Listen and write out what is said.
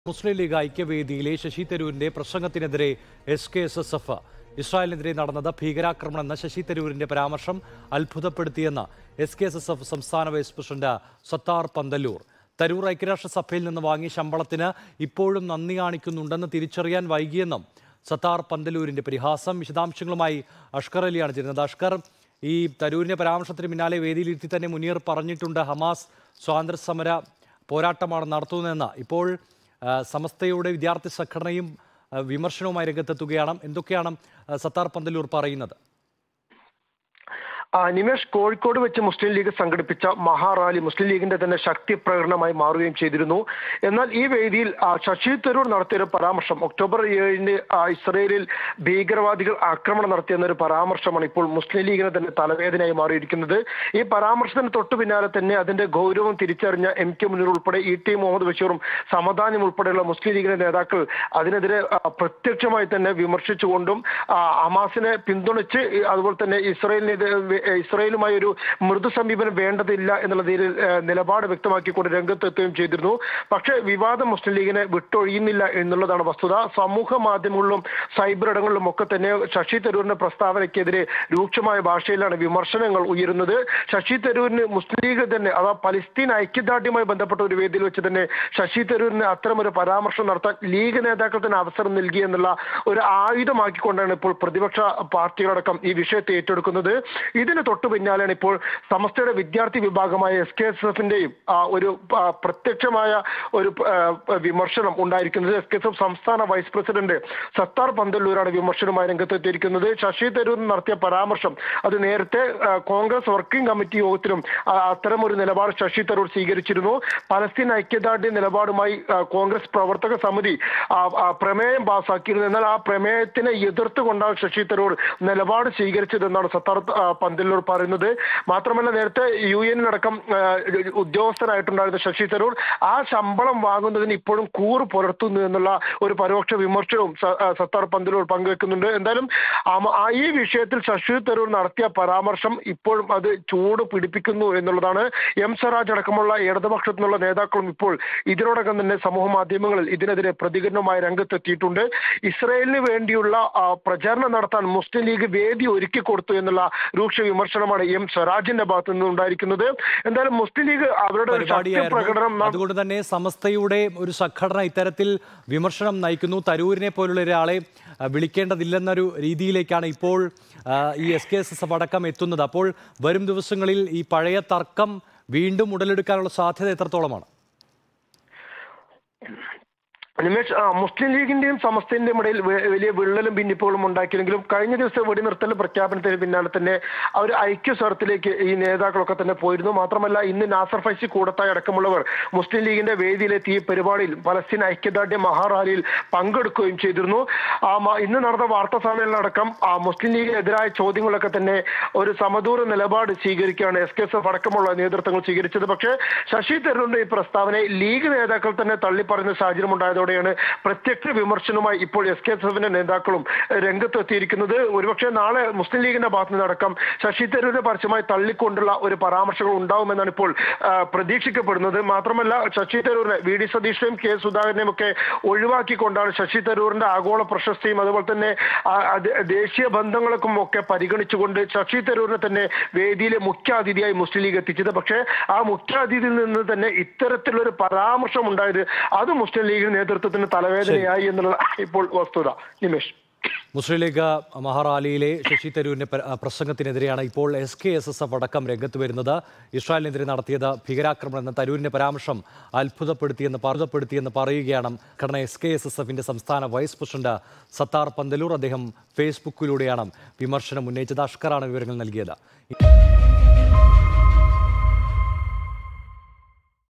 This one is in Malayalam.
മുസ്ലിം ലീഗ് ഐക്യവേദിയിലെ ശശി തരൂരിന്റെ പ്രസംഗത്തിനെതിരെ S K S S F ഇസ്രായേലിനെതിരെ നടന്നത് ഭീകരാക്രമണം എന്ന ശശി തരൂരിന്റെ പരാമർശം അത്ഭുതപ്പെടുത്തിയെന്ന് S K S S F സംസ്ഥാന വൈസ് പ്രസിഡന്റ് സത്താർ പന്തല്ലൂർ തരൂർ ഐക്യരാഷ്ട്രസഭയിൽ നിന്ന് വാങ്ങിയ ശമ്പളത്തിന് ഇപ്പോഴും നന്ദി കാണിക്കുന്നുണ്ടെന്ന് തിരിച്ചറിയാൻ വൈകിയെന്നും സത്താർ പന്തലൂരിന്റെ പരിഹാസം വിശദാംശങ്ങളുമായി അഷ്കർ അലിയാണ് ചേരുന്നത് അഷ്കർ ഈ തരൂരിന്റെ പരാമർശത്തിന് പിന്നാലെ വേദിയിലിരുത്തി തന്നെ മുനീർ പറഞ്ഞിട്ടുണ്ട് ഹമാസ് സ്വാതന്ത്ര്യ സമര പോരാട്ടമാണ് നടത്തുന്നതെന്ന് ഇപ്പോൾ ആ, സമസ്തയുടെ വിദ്യാർത്ഥി സംഘടനയും ആ, വിമർശനവുമായി രംഗത്തെത്തുകയാണ് എന്തൊക്കെയാണ് ആ, സത്താർ പന്തലൂർ പറയുന്നത് ആ, നിമേഷ് കോഴിക്കോട് വെച്ച് മുസ്ലിം ലീഗ് സംഘടിപ്പിച്ച മഹാറാലി മുസ്ലിം ലീഗിന്റെ തന്നെ ശക്തി പ്രകടനമായി മാറുകയും ചെയ്തിരുന്നു എന്നാൽ ഈ വേദിയിൽ ആ, ശശി തരൂർ നടത്തിയ ഒരു പരാമർശം ഒക്ടോബർ ഏഴിന് ആ, ഇസ്രയേലിൽ ഭീകരവാദികൾ ആക്രമണം നടത്തിയെന്ന ഒരു പരാമർശമാണ് ഇപ്പോൾ മുസ്ലിം ലീഗിന് തന്നെ തലവേദനയായി മാറിയിരിക്കുന്നത് ഈ പരാമർശത്തിന് തൊട്ടു പിന്നാലെ തന്നെ അതിന്റെ ഗൗരവം തിരിച്ചറിഞ്ഞ എം കെ മുനീർ ഉൾപ്പെടെ ഇ ടി മുഹമ്മദ് ബഷീറും സമദാനം ഉൾപ്പെടെയുള്ള മുസ്ലിം ലീഗിന്റെ നേതാക്കൾ അതിനെതിരെ ആ, പ്രത്യക്ഷമായി തന്നെ വിമർശിച്ചുകൊണ്ടും ആ, ഹമാസിനെ പിന്തുണച്ച് ഈ അതുപോലെ തന്നെ ഇസ്രയേലിനെതിരെ ഇസ്രയേലുമായി ഒരു മൃദു സമീപനം വേണ്ടതില്ല എന്നുള്ള രീതിയിൽ ആ, നിലപാട് വ്യക്തമാക്കിക്കൊണ്ട് രംഗത്തെത്തുകയും ചെയ്തിരുന്നു പക്ഷേ വിവാദം മുസ്ലിം ലീഗിനെ വിട്ടൊഴിയുന്നില്ല എന്നുള്ളതാണ് വസ്തുത സമൂഹ മാധ്യമങ്ങളിലും സൈബർ ഇടങ്ങളിലും ഒക്കെ തന്നെ ശശി തരൂരിന്റെ പ്രസ്താവനയ്ക്കെതിരെ രൂക്ഷമായ ഭാഷയിലാണ് വിമർശനങ്ങൾ ഉയരുന്നത് ശശി തരൂരിന് മുസ്ലിം ലീഗ് തന്നെ അഥവാ പലസ്തീൻ ഐക്യദാർഢ്യവുമായി ബന്ധപ്പെട്ട ഒരു വേദിയിൽ വെച്ച് തന്നെ ശശി തരൂരിന് അത്തരം ഒരു പരാമർശം നടത്താൻ ലീഗ് നേതാക്കൾ തന്നെ അവസരം നൽകി എന്നുള്ള ഒരു ആയുധമാക്കിക്കൊണ്ടാണ് ഇപ്പോൾ പ്രതിപക്ഷ പാർട്ടികളടക്കം ഈ വിഷയത്തെ ഏറ്റെടുക്കുന്നത് ഇതിന് തൊട്ടു പിന്നാലെയാണ് ഇപ്പോൾ സമസ്തയുടെ വിദ്യാർത്ഥി വിഭാഗമായ എസ് കെ എസ് എഫിന്റെയും ഒരു ആ, പ്രത്യക്ഷമായ ഒരു ആ, വിമർശനം ഉണ്ടായിരിക്കുന്നത് എസ് കെ എസ് എഫ് സംസ്ഥാന വൈസ് പ്രസിഡന്റ് സത്താർ പന്തല്ലൂരാണ് വിമർശനവുമായി രംഗത്തെത്തിയിരിക്കുന്നത് ശശി തരൂർ നടത്തിയ പരാമർശം അത് നേരത്തെ ആ, കോൺഗ്രസ് വർക്കിംഗ് കമ്മിറ്റി യോഗത്തിലും ആ, അത്തരം ഒരു നിലപാട് ശശി തരൂർ സ്വീകരിച്ചിരുന്നു പലസ്തീൻ ഐക്യദാർഢ്യ നിലപാടുമായി ആ, കോൺഗ്രസ് പ്രവർത്തക സമിതി ആ, ആ, പ്രമേയം പാസാക്കിയിരുന്നു എന്നാൽ ആ പ്രമേയത്തിനെ എതിർത്തുകൊണ്ടാണ് ശശി തരൂർ നിലപാട് സ്വീകരിച്ചതെന്നാണ് സത്താർ ആ, പന്തല്ലൂർ പറയുന്നത് മാത്രമല്ല നേരത്തെ യു എനിലടക്കം ഉദ്യോഗസ്ഥരായിട്ടുണ്ടായിരുന്ന ശശി തരൂർ ആ ശമ്പളം വാങ്ങുന്നതിന് ഇപ്പോഴും കൂറ് പുലർത്തുന്നു എന്നുള്ള ഒരു പരോക്ഷ വിമർശനവും സ- ആ, സത്താർ പന്തലൂർ പങ്കുവെക്കുന്നുണ്ട് എന്തായാലും ആമ- ആ ഈ വിഷയത്തിൽ ശശി തരൂർ നടത്തിയ പരാമർശം ഇപ്പോഴും അത് ചൂട് പിടിപ്പിക്കുന്നു എന്നുള്ളതാണ് എം സ്വരാജ് അടക്കമുള്ള ഇടതുപക്ഷത്തു നിന്നുള്ള നേതാക്കളും ഇപ്പോൾ ഇതിനോടകം തന്നെ സമൂഹ മാധ്യമങ്ങളിൽ ഇതിനെതിരെ പ്രതികരണവുമായി രംഗത്തെത്തിയിട്ടുണ്ട് ഇസ്രയേലിന് വേണ്ടിയുള്ള ആ, പ്രചാരണം നടത്താൻ മുസ്ലിം ലീഗ് വേദി ഒരുക്കി കൊടുത്തു എന്നുള്ള രൂക്ഷ വിമർശനമാണ് എം സ്വരാജിന്റെ ഭാഗത്തു നിന്ന് ഉണ്ടായിരിക്കുന്നത് എന്തായാലും മുസ്ലിം ലീഗ് അവരുടെ ഒരു ശക്തി പ്രകടനം പരിപാടിയായിരുന്നു ന- അതുകൊണ്ട് തന്നെ സമസ്തയുടെ ഒരു സംഘടന ഇത്തരത്തിൽ വിമർശനം നയിക്കുന്നു തരൂരിനെ പോലുള്ള ഒരാളെ ആ, വിളിക്കേണ്ടതില്ലെന്നൊരു രീതിയിലേക്കാണ് ഇപ്പോൾ ആ, ഈ S K S S F അടക്കം എത്തുന്നത് അപ്പോൾ വരും ദിവസങ്ങളിൽ ഈ പഴയ തർക്കം വീണ്ടും ഉടലെടുക്കാനുള്ള സാധ്യത എത്രത്തോളമാണ് നിമേഷ് ആ, മുസ്ലിം ലീഗിന്റെയും സമസ്തന്റെയും ഇടയിൽ വെ- വലിയ വിള്ളലും ഭിന്നിപ്പുകളും ഉണ്ടാക്കിയെങ്കിലും കഴിഞ്ഞ ദിവസം വെടിനിർത്തൽ പ്രഖ്യാപനത്തിന് പിന്നാലെ തന്നെ അവർ ഐക്യ സ്വരത്തിലേക്ക് ഈ നേതാക്കളൊക്കെ തന്നെ പോയിരുന്നു മാത്രമല്ല ഇന്ന് നാസർ ഫൈസി കൂടത്തായി അടക്കമുള്ളവർ മുസ്ലിം ലീഗിന്റെ വേദിയിലെത്തി ഈ പരിപാടിയിൽ പലസ്തീൻ ഐക്യദാർഢ്യ മഹാറാലിയിൽ പങ്കെടുക്കുകയും ചെയ്തിരുന്നു ആ മ- ഇന്ന് നടന്ന വാർത്താ സമ്മേളനം അടക്കം ആ മുസ്ലിം ലീഗിനെതിരായ ചോദ്യങ്ങളൊക്കെ തന്നെ ഒരു സമദൂര നിലപാട് സ്വീകരിക്കുകയാണ് എസ് കെ എസ് എഫ് അടക്കമുള്ള നേതൃത്വങ്ങൾ സ്വീകരിച്ചത് പക്ഷേ ശശി തരൂരിന്റെ ഈ പ്രസ്താവനയെ ലീഗ് നേതാക്കൾ തന്നെ തള്ളിപ്പറയുന്ന സാഹചര്യം ഉണ്ടായതോടെയാണ് പ്രത്യക്ഷ വിമർശനവുമായി ഇപ്പോൾ എസ് കെ എസ് എഫിന്റെ നേതാക്കളും രംഗത്തെത്തിയിരിക്കുന്നത് ഒരുപക്ഷെ നാളെ മുസ്ലിം ലീഗിന്റെ ഭാഗത്തു നിന്നടക്കം ശശി തരൂരിനെ പരസ്യമായി തള്ളിക്കൊണ്ടുള്ള ഒരു പരാമർശങ്ങൾ ഉണ്ടാവുമെന്നാണ് ഇപ്പോൾ ആ, പ്രതീക്ഷിക്കപ്പെടുന്നത് മാത്രമല്ല ശശി തരൂരിനെ വി ഡി സതീഷിനെയും കെ സുധാകരനെയും ഒക്കെ ഒഴിവാക്കിക്കൊണ്ടാണ് ശശി തരൂരിന്റെ ആഗോള പ്രശസ്തിയും അതുപോലെ തന്നെ ആ, അത് ദേശീയ ബന്ധങ്ങൾക്കും ഒക്കെ പരിഗണിച്ചുകൊണ്ട് ശശി തരൂരിനെ തന്നെ വേദിയിലെ മുഖ്യാതിഥിയായി മുസ്ലിം ലീഗ് എത്തിച്ചത് പക്ഷേ ആ മുഖ്യാതിഥിയിൽ നിന്ന് തന്നെ ഇത്തരത്തിലൊരു പരാമർശം ഉണ്ടായത് അത് മുസ്ലിം ലീഗ് നേതൃത്വത്തിന് തലവേദനയായി എന്നുള്ള ഇപ്പോൾ വസ്തുത നിമേഷ് മുസ്ലിം ലീഗ് മഹാറാലിയിലെ ശശി തരൂരിന്റെ പ്ര- പ്രസംഗത്തിനെതിരെയാണ് ഇപ്പോൾ S K S S F അടക്കം രംഗത്ത് വരുന്നത് ഇസ്രായേലിനെതിരെ നടത്തിയത് ഭീകരാക്രമണം എന്ന തരൂരിന്റെ പരാമർശം അത്ഭുതപ്പെടുത്തിയെന്ന് പാർതപ്പെടുത്തിയെന്ന് പറയുകയാണ് ഘടന എസ് കെ എസ് എസ് എഫിന്റെ സംസ്ഥാന വൈസ് പ്രസിഡന്റ് സത്താർ പന്തലൂർ അദ്ദേഹം ഫേസ്ബുക്കിലൂടെയാണ് വിമർശനം ഉന്നയിച്ചത് അഷ്കറാണ് വിവരങ്ങൾ നൽകിയത്